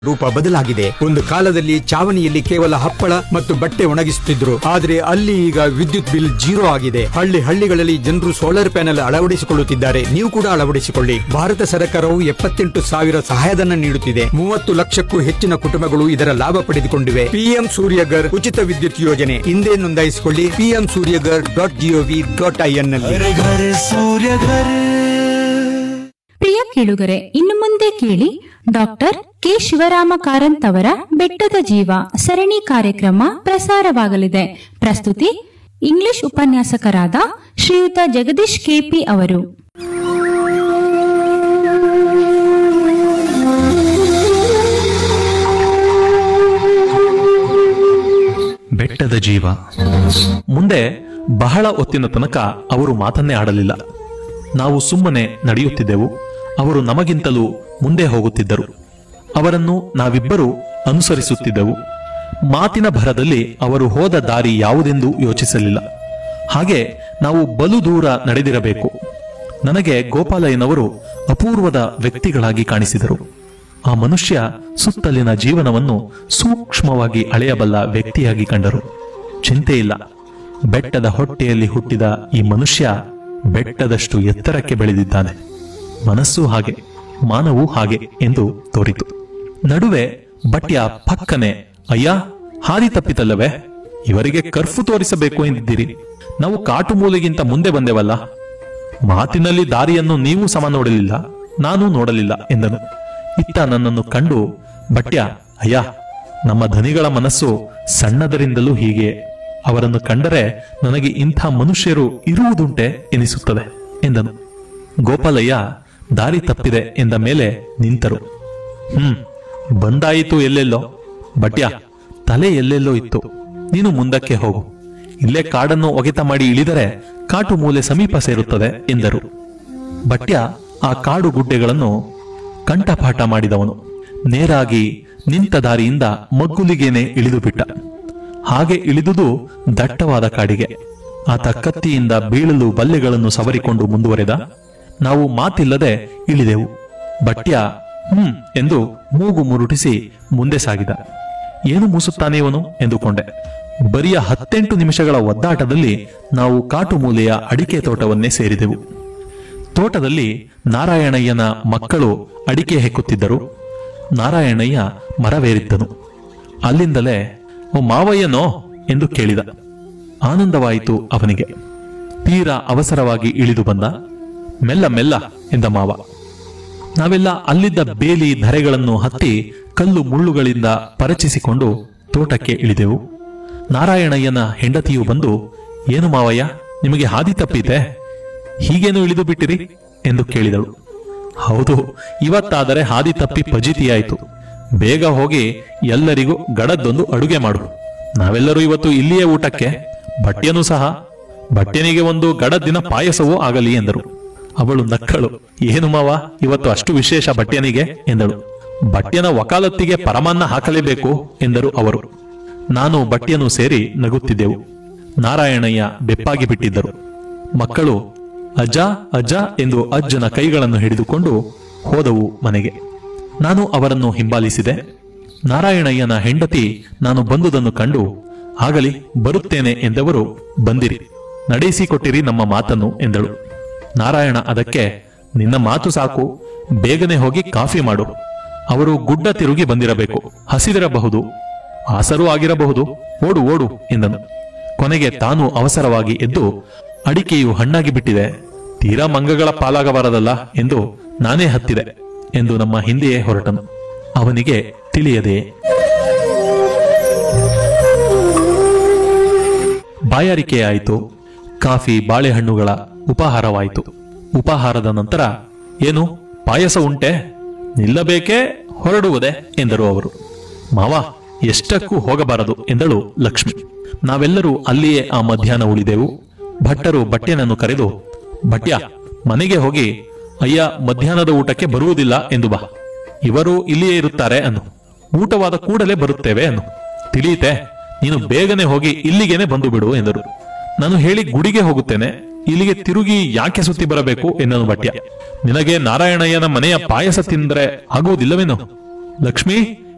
ರೂಪ ಬದಲಾಗಿದೆ ಒಂದು ಕಾಲದಲ್ಲಿ ಚಾವಣಿಯಲ್ಲಿ ಕೇವಲ ಹಪ್ಪಳ ಮತ್ತು ಬಟ್ಟೆ ಒಣಗಿಸುತ್ತಿದ್ರು ಆದ್ರೆ ಅಲ್ಲಿ ಈಗ ವಿದ್ಯುತ್ ಬಿಲ್ ಜೀರೋ ಆಗಿದೆ ಹಳ್ಳಿ ಹಳ್ಳಿಗಳಲ್ಲಿ ಜನರು ಸೋಲಾರ್ ಪ್ಯಾನೆಲ್ ಅಳವಡಿಸಿಕೊಳ್ಳುತ್ತಿದ್ದಾರೆ ನೀವು ಕೂಡ ಅಳವಡಿಸಿಕೊಳ್ಳಿ ಭಾರತ ಸರ್ಕಾರವು ಎಪ್ಪತ್ತೆಂಟು ಸಾವಿರ ಸಹಾಯಧನ ನೀಡುತ್ತಿದೆ ಮೂವತ್ತು ಲಕ್ಷಕ್ಕೂ ಹೆಚ್ಚಿನ ಕುಟುಂಬಗಳು ಇದರ ಲಾಭ ಪಡೆದುಕೊಂಡಿವೆ ಪಿಎಂ ಸೂರ್ಯಗರ್ ಉಚಿತ ವಿದ್ಯುತ್ ಯೋಜನೆ ಹಿಂದೆ ನೋಂದಾಯಿಸಿಕೊಳ್ಳಿ PM Suryaghar dot GOV dot IN ನಲ್ಲಿ घर घर सूर्य घर ಪ್ರಿಯ ಕೇಳುಗರೆ ಇನ್ನು ಮುಂದೆ ಕೇಳಿ ಡಾಕ್ಟರ್ ಕೆ ಶಿವರಾಮ ಕಾರಂತ್ ಅವರ ಬೆಟ್ಟದ ಜೀವ ಸರಣಿ ಕಾರ್ಯಕ್ರಮ ಪ್ರಸಾರವಾಗಲಿದೆ ಪ್ರಸ್ತುತಿ ಇಂಗ್ಲಿಷ್ ಉಪನ್ಯಾಸಕರಾದ ಶ್ರೀಯುತ ಜಗದೀಶ್ ಕೆಪಿ ಅವರು ಬೆಟ್ಟದ ಜೀವ ಮುಂದೆ ಬಹಳ ಹೊತ್ತಿನ ತನಕ ಅವರು ಮಾತನ್ನೇ ಆಡಲಿಲ್ಲ ನಾವು ಸುಮ್ಮನೆ ನಡೆಯುತ್ತಿದ್ದೆವು ಅವರು ನಮಗಿಂತಲೂ ಮುಂದೆ ಹೋಗುತ್ತಿದ್ದರು ಅವರನ್ನು ನಾವಿಬ್ಬರು ಅನುಸರಿಸುತ್ತಿದ್ದೆವು ಮಾತಿನ ಭರದಲ್ಲಿ ಅವರು ಹೋದ ದಾರಿ ಯಾವುದೆಂದು ಯೋಚಿಸಲಿಲ್ಲ ಹಾಗೆ ನಾವು ಬಲು ದೂರ ನಡೆದಿರಬೇಕು ನನಗೆ ಗೋಪಾಲಯ್ಯನವರು ಅಪೂರ್ವದ ವ್ಯಕ್ತಿಗಳಾಗಿ ಕಾಣಿಸಿದರು ಆ ಮನುಷ್ಯ ಸುತ್ತಲಿನ ಜೀವನವನ್ನು ಸೂಕ್ಷ್ಮವಾಗಿ ಅಳೆಯಬಲ್ಲ ವ್ಯಕ್ತಿಯಾಗಿ ಕಂಡರು ಚಿಂತೆ ಇಲ್ಲ ಬೆಟ್ಟದ ಹೊಟ್ಟೆಯಲ್ಲಿ ಹುಟ್ಟಿದ ಈ ಮನುಷ್ಯ ಬೆಟ್ಟದಷ್ಟು ಎತ್ತರಕ್ಕೆ ಬೆಳೆದಿದ್ದಾನೆ ಮನಸ್ಸು ಹಾಗೆ ಮಾನವೂ ಹಾಗೆ ಎಂದು ತೋರಿತು ನಡುವೆ ಬಟ್ಯ ಪಕ್ಕನೆ ಅಯ್ಯ ಹಾದಿ ತಪ್ಪಿತಲ್ಲವೇ ಇವರಿಗೆ ಕರ್ಫು ತೋರಿಸಬೇಕು ಎಂದಿದ್ದೀರಿ ನಾವು ಕಾಟು ಮೂಲೆಗಿಂತ ಮುಂದೆ ಬಂದೆವಲ್ಲ ಮಾತಿನಲ್ಲಿ ದಾರಿಯನ್ನು ನೀವು ಸಮ ನೋಡಲಿಲ್ಲ ನಾನು ನೋಡಲಿಲ್ಲ ಎಂದನು ಇತ್ತ ನನ್ನನ್ನು ಕಂಡು ಬಟ್ಯ ಅಯ್ಯ ನಮ್ಮ ಧನಿಗಳ ಮನಸ್ಸು ಸಣ್ಣದರಿಂದಲೂ ಹೀಗೆ ಅವರನ್ನು ಕಂಡರೆ ನನಗೆ ಇಂಥ ಮನುಷ್ಯರು ಇರುವುದುಂಟೆ ಎನಿಸುತ್ತದೆ ಎಂದನು ಗೋಪಾಲಯ್ಯ ದಾರಿ ತಪ್ಪಿದೆ ಎಂದ ಮೇಲೆ ನಿಂತರು ಹ್ಮ್ ಬಂದಾಯಿತು ಎಲ್ಲೆಲ್ಲೋ ಬಟ್ಯ ತಲೆ ಎಲ್ಲೆಲ್ಲೋ ಇತ್ತು ನೀನು ಮುಂದಕ್ಕೆ ಹೋಗು ಇಲ್ಲೇ ಕಾಡನ್ನು ಒಗೆತ ಮಾಡಿ ಇಳಿದರೆ ಕಾಟು ಮೂಲೆ ಸಮೀಪ ಸೇರುತ್ತದೆ ಎಂದರು ಬಟ್ಯ ಆ ಕಾಡು ಗುಡ್ಡೆಗಳನ್ನು ಕಂಠಪಾಠ ಮಾಡಿದವನು ನೇರಾಗಿ ನಿಂತ ದಾರಿಯಿಂದ ಮಗ್ಗುಲಿಗೇನೆ ಇಳಿದು ಬಿಟ್ಟ ಹಾಗೆ ಇಳಿದುದು ದಟ್ಟವಾದ ಕಾಡಿಗೆ ಆತ ಕತ್ತಿಯಿಂದ ಬೀಳಲು ಬಲ್ಲೆಗಳನ್ನು ಸವರಿಕೊಂಡು ಮುಂದುವರೆದ ನಾವು ಮಾತಿಲ್ಲದೆ ಇಳಿದೆವು ಬಟ್ಯ ಹ್ಮ್ ಎಂದು ಮೂಗು ಮುರುಟಿಸಿ ಮುಂದೆ ಸಾಗಿದ ಏನು ಮೂಸುತ್ತಾನೆ ಇವನು ಎಂದುಕೊಂಡೆ ಬರಿಯ ಹತ್ತೆಂಟು ನಿಮಿಷಗಳ ಒದ್ದಾಟದಲ್ಲಿ ನಾವು ಕಾಟು ಮೂಲೆಯ ಅಡಿಕೆ ತೋಟವನ್ನೇ ಸೇರಿದೆವು ತೋಟದಲ್ಲಿ ನಾರಾಯಣಯ್ಯನ ಮಕ್ಕಳು ಅಡಿಕೆ ಹೆಕ್ಕುತ್ತಿದ್ದರು ನಾರಾಯಣಯ್ಯ ಮರವೇರಿದ್ದನು ಅಲ್ಲಿಂದಲೇ ಓ ಮಾವಯ್ಯನೋ ಎಂದು ಕೇಳಿದ ಆನಂದವಾಯಿತು ಅವನಿಗೆ ತೀರಾ ಅವಸರವಾಗಿ ಇಳಿದು ಬಂದ ಮೆಲ್ಲ ಮೆಲ್ಲ ಎಂದ ಮಾವ ನಾವೆಲ್ಲ ಅಲ್ಲಿದ್ದ ಬೇಲಿ ಧರೆಗಳನ್ನು ಹತ್ತಿ ಕಲ್ಲು ಮುಳ್ಳುಗಳಿಂದ ಪರಚಿಸಿಕೊಂಡು ತೋಟಕ್ಕೆ ಇಳಿದೆವು ನಾರಾಯಣಯ್ಯನ ಹೆಂಡತಿಯು ಬಂದು ಏನು ಮಾವಯ್ಯ ನಿಮಗೆ ಹಾದಿ ತಪ್ಪಿತೆ ಹೀಗೇನು ಇಳಿದು ಬಿಟ್ಟಿರಿ ಎಂದು ಕೇಳಿದಳು ಹೌದು ಇವತ್ತಾದರೆ ಹಾದಿ ತಪ್ಪಿ ಫಜಿತಿಯಾಯಿತು ಬೇಗ ಹೋಗಿ ಎಲ್ಲರಿಗೂ ಗಡದ್ದೊಂದು ಅಡುಗೆ ಮಾಡು ನಾವೆಲ್ಲರೂ ಇವತ್ತು ಇಲ್ಲಿಯೇ ಊಟಕ್ಕೆ ಬಟ್ಟೆನೂ ಸಹ ಬಟ್ಟೆನಿಗೆ ಒಂದು ಗಡದ್ದಿನ ಪಾಯಸವೂ ಆಗಲಿ ಎಂದರು ಅವಳು ನಕ್ಕಳು ಏನು ಮಾವ ಇವತ್ತು ಅಷ್ಟು ವಿಶೇಷ ಬಟ್ಟೆನಿಗೆ ಎಂದಳು ಬಟ್ಟೆನ ವಕಾಲತ್ತಿಗೆ ಪರಮಾನ್ನ ಹಾಕಲೇಬೇಕು ಎಂದರು ಅವರು ನಾನು ಬಟ್ಟೆಯನ್ನು ಸೇರಿ ನಗುತ್ತಿದ್ದೆವು ನಾರಾಯಣಯ್ಯ ಬೆಪ್ಪಾಗಿ ಬಿಟ್ಟಿದ್ದರು ಮಕ್ಕಳು ಅಜ್ಜ ಅಜ್ಜ ಎಂದು ಅಜ್ಜನ ಕೈಗಳನ್ನು ಹಿಡಿದುಕೊಂಡು ಹೋದವು ಮನೆಗೆ ನಾನು ಅವರನ್ನು ಹಿಂಬಾಲಿಸಿದೆ ನಾರಾಯಣಯ್ಯನ ಹೆಂಡತಿ ನಾನು ಬಂದುದನ್ನು ಕಂಡು ಆಗಲಿ ಬರುತ್ತೇನೆ ಎಂದವರು ಬಂದಿರಿ ನಡೆಸಿಕೊಟ್ಟಿರಿ ನಮ್ಮ ಮಾತನ್ನು ಎಂದಳು ನಾರಾಯಣ ಅದಕ್ಕೆ ನಿನ್ನ ಮಾತು ಸಾಕು ಬೇಗನೆ ಹೋಗಿ ಕಾಫಿ ಮಾಡು ಅವರು ಗುಡ್ಡ ತಿರುಗಿ ಬಂದಿರಬೇಕು ಹಸಿದಿರಬಹುದು ಆಸರೂ ಆಗಿರಬಹುದು ಓಡು ಓಡು ಎಂದನು ಕೊನೆಗೆ ತಾನು ಅವಸರವಾಗಿ ಎದ್ದು ಅಡಿಕೆಯು ಹಣ್ಣಾಗಿ ಬಿಟ್ಟಿದೆ ತೀರಾ ಮಂಗಗಳ ಪಾಲಾಗಬಾರದಲ್ಲ ಎಂದು ನಾನೇ ಹತ್ತಿದೆ ಎಂದು ನಮ್ಮ ಹಿಂದೆಯೇ ಹೊರಟನು ಅವನಿಗೆ ತಿಳಿಯದೆ ಬಾಯಾರಿಕೆಯಾಯಿತು ಕಾಫಿ ಬಾಳೆಹಣ್ಣುಗಳ ಉಪಹಾರವಾಯಿತು ಉಪಹಾರದ ನಂತರ ಏನು ಪಾಯಸ ಉಂಟೆ ನಿಲ್ಲಬೇಕೇ ಹೊರಡುವುದೇ ಎಂದರು ಅವರು ಮಾವ ಎಷ್ಟಕ್ಕೂ ಹೋಗಬಾರದು ಎಂದಳು ಲಕ್ಷ್ಮಿ ನಾವೆಲ್ಲರೂ ಅಲ್ಲಿಯೇ ಆ ಮಧ್ಯಾಹ್ನ ಉಳಿದೆವು ಭಟ್ಟರು ಬಟ್ಟೆನನ್ನು ಕರೆದು ಭಟ್ಯ ಮನೆಗೆ ಹೋಗಿ ಅಯ್ಯ ಮಧ್ಯಾಹ್ನದ ಊಟಕ್ಕೆ ಬರುವುದಿಲ್ಲ ಎಂದು ಬಾ ಇವರು ಇಲ್ಲಿಯೇ ಇರುತ್ತಾರೆ ಅನ್ನು ಊಟವಾದ ಕೂಡಲೇ ಬರುತ್ತೇವೆ ಅನ್ನು ತಿಳಿಯಿತೆ ನೀನು ಬೇಗನೆ ಹೋಗಿ ಇಲ್ಲಿಗೇನೆ ಬಂದು ಬಿಡು ಎಂದರು ನಾನು ಹೇಳಿ ಗುಡಿಗೆ ಹೋಗುತ್ತೇನೆ ಇಲ್ಲಿಗೆ ತಿರುಗಿ ಯಾಕೆ ಸುತ್ತಿ ಬರಬೇಕು ಎನ್ನನು ಭಟ್ಯ ನಿನಗೆ ನಾರಾಯಣಯ್ಯನ ಮನೆಯ ಪಾಯಸ ತಿಂದ್ರೆ ಆಗುವುದಿಲ್ಲವೇನು ಲಕ್ಷ್ಮಿ